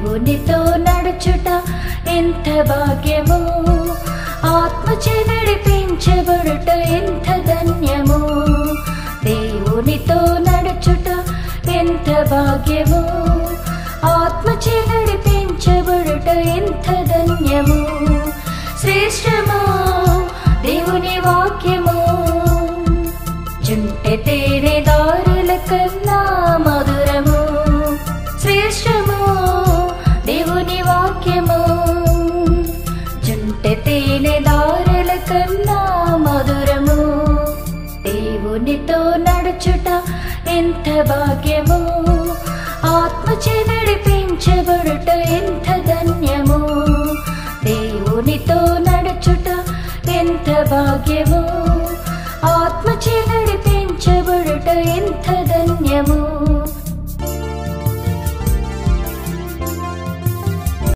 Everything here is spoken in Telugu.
దేవునితో నడుచుట ఎంత భాగ్యము ఆత్మచే నడిపించబడుట ఎంత ధన్యము దేవునితో నడుచుట ఎంత భాగ్యము ఆత్మచే నడిపించబడుట ఎంత ధన్యము శ్రేష్టము దేవుని వాక్యము జుంటె తేనె దారుల కన్నా మధురము శ్రేష్టము దేవుని వాక్యము జుంటె తేనె దారుల కన్నా మధురము దేవునితో నడుచుట ఎంత భాగ్యము ఆత్మచే నడిపించబడుట ఎంత ధన్యము దేవునితో నడుచుట ఎంత భాగ్యము